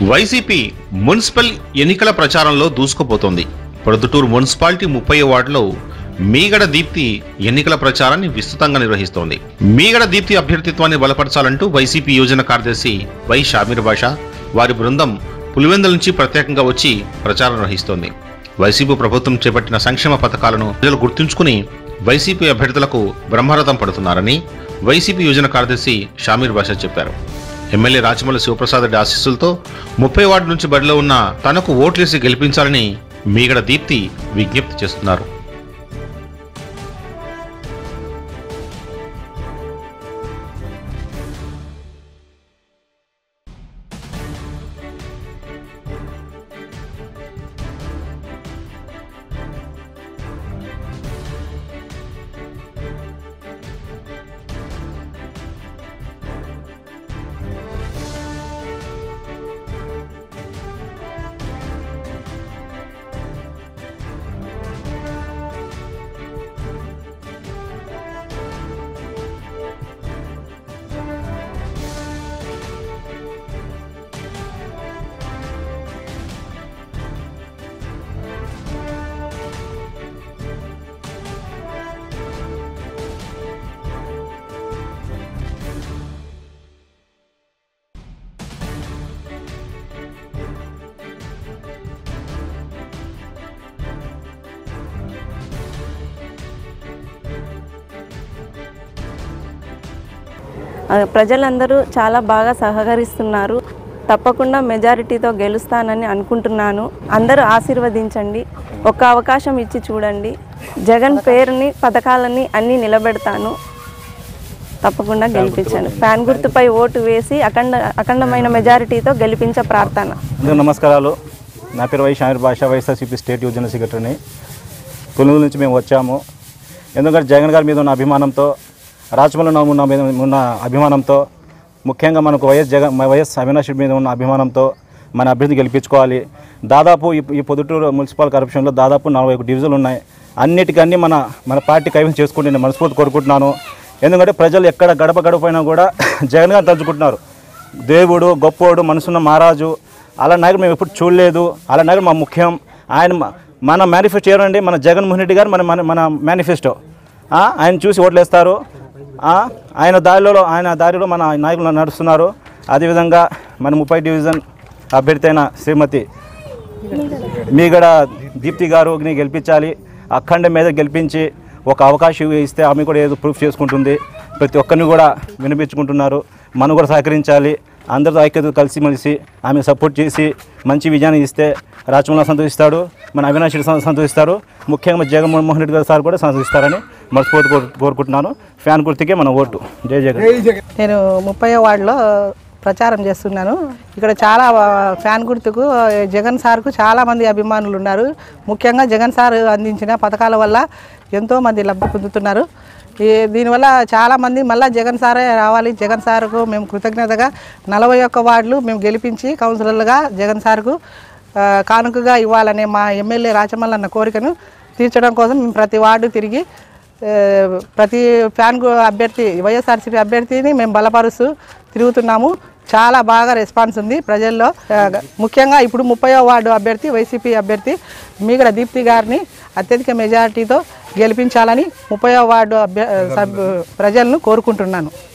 YCP municipal ఎన్నికల ప్రచారంలో దూసుకుపోతోంది Proddatur municipality ముప్పై వార్డులో మీగడ దీప్తి ఎన్నికల ప్రచారాన్ని విస్తృతంగా నిర్వహిస్తోంది మీగడ దీప్తి అభ్యర్థిత్వాన్ని బలపరచాలంటూ వైసీపీ యోజన కార్యదర్శి వై షామీర్ బాషా వారి బృందం పులివెందుల నుంచి ప్రత్యేకంగా వచ్చి ప్రచారం నిర్వహిస్తోంది వైసీపీ ప్రభుత్వం చేపట్టిన సంక్షేమ పథకాలను ప్రజలు గుర్తుంచుకుని వైసీపీ అభ్యర్థులకు బ్రహ్మరథం పడుతున్నారని వైసీపీ యోజన కార్యదర్శి షామీర్ బాషా చెప్పారు ఎమ్మెల్యే రాచమల్లి శివప్రసాద్ రెడ్డి ఆశీస్సులతో ముప్పై వార్డు నుంచి బరిలో ఉన్న తనకు ఓట్లేసి గెలిపించాలని మీగడ దీప్తి విజ్ఞప్తి చేస్తున్నారు ఆ, ప్రజలందరూ చాలా బాగా సహకరిస్తున్నారు తప్పకుండా మెజారిటీతో గెలుస్తానని అనుకుంటున్నాను అందరూ ఆశీర్వదించండి ఒక్క అవకాశం ఇచ్చి చూడండి జగన్ పేరుని పథకాలని అన్నీ నిలబెడతాను తప్పకుండా గెలిపించాను ఫ్యాన్ గుర్తుపై ఓటు వేసి అఖండ అఖండమైన మెజారిటీతో గెలిపించే ప్రార్థన అందరికీ నమస్కారాలు నా పేరు Y Shameer Basha YSRCP state యువజన సెక్రటరీని పులుగు నుంచి మేము వచ్చాము ఎందుకంటే జగన్ గారి మీద ఉన్న అభిమానంతో రాజమౌళి ఉన్న మీద ఉన్న అభిమానంతో ముఖ్యంగా మనకు వైఎస్ జగన్ వైఎస్ అవినాష్ రెడ్డి మీద ఉన్న అభిమానంతో మన అభ్యర్థి గెలిపించుకోవాలి దాదాపు ఈ ఈ పొద్దుటూరు మున్సిపల్ కరప్షన్లో దాదాపు నలభై ఒక డివిజన్లు ఉన్నాయి అన్నిటికన్నీ మన మన పార్టీ కైవసం చేసుకుంటే నేను మనస్ఫూర్తి కోరుకుంటున్నాను ఎందుకంటే ప్రజలు ఎక్కడ గడప గడపైనా కూడా జగన్ గారిని తలుచుకుంటున్నారు దేవుడు గొప్పోడు మనసున్న మహారాజు అలా నాయకుడు మేము ఎప్పుడు చూడలేదు అలా నాయకుడు మా ముఖ్యం ఆయన మ- మన మేనిఫెస్టో ఏమండి మన జగన్మోహన్ రెడ్డి గారు మన మన మన మేనిఫెస్టో ఆ, ఆయన చూసి ఓట్లేస్తారు ఆ, ఆయన దారిలో ఆయన దారిలో మన నాయకులు నడుస్తున్నారు అదేవిధంగా మన ముప్పై డివిజన్ అభ్యర్థి అయిన శ్రీమతి మీగడ దీప్తి గారుని గెలిపించాలి అఖండ మీద గెలిపించి ఒక అవకాశం ఇస్తే ఆమె కూడా ఏదో ప్రూఫ్ చేసుకుంటుంది ప్రతి ఒక్కరిని కూడా వినిపించుకుంటున్నారు మనం కూడా సహకరించాలి అందరితో ఐక్యత కలిసిమెలిసి ఆమె సపోర్ట్ చేసి మంచి విజయాన్ని ఇస్తే రాజమౌళి సంతోషిస్తాడు మన అవినాష్ రెడ్డి సం- సంతోషిస్తారు ముఖ్యంగా జగన్మోహన్ రెడ్డి గారు సార్ కూడా సంతోషిస్తారని మనస్ఫూర్తి కోరు కోరుకుంటున్నాను ఫ్యాన్ గుర్తుకే మన ఓటు జై జగన్ నేను ముప్పై వార్డులో ప్రచారం చేస్తున్నాను ఇక్కడ చాలా ఆ, ఫ్యాన్ గుర్తుకు ఆ, జగన్ సార్కు చాలా మంది అభిమానులు ఉన్నారు ముఖ్యంగా జగన్ సార్ అందించిన పథకాల వల్ల ఎంతో మంది లబ్ధి పొందుతున్నారు ఈ దీనివల్ల చాలా మంది మళ్ళీ జగన్ సారే రావాలి జగన్ సార్కు మేము కృతజ్ఞతగా నలభై ఒక్క వార్డులు మేము గెలిపించి కౌన్సిలర్లుగా జగన్ సార్కు ఆ, కానుకగా ఇవ్వాలనే మా ఎమ్మెల్యే రాచమల్ల అన్న కోరికను తీర్చడం కోసం మేము ప్రతి వార్డు తిరిగి ఏ, ప్రతి ఫ్యాన్ గు- అభ్యర్థి వైఎస్ఆర్సీపీ అభ్యర్థిని మేము బలపరుస్తూ తిరుగుతున్నాము చాలా బాగా రెస్పాన్స్ ఉంది ప్రజల్లో ఆ, ముఖ్యంగా ఇప్పుడు ముప్పయో వార్డు అభ్యర్థి వైసీపీ అభ్యర్థి మీగడ దీప్తి గారిని అత్యధిక మెజారిటీతో గెలిపించాలని ముప్పయో వార్డు అభ్య సభ్ ప్రజలను కోరుకుంటున్నాను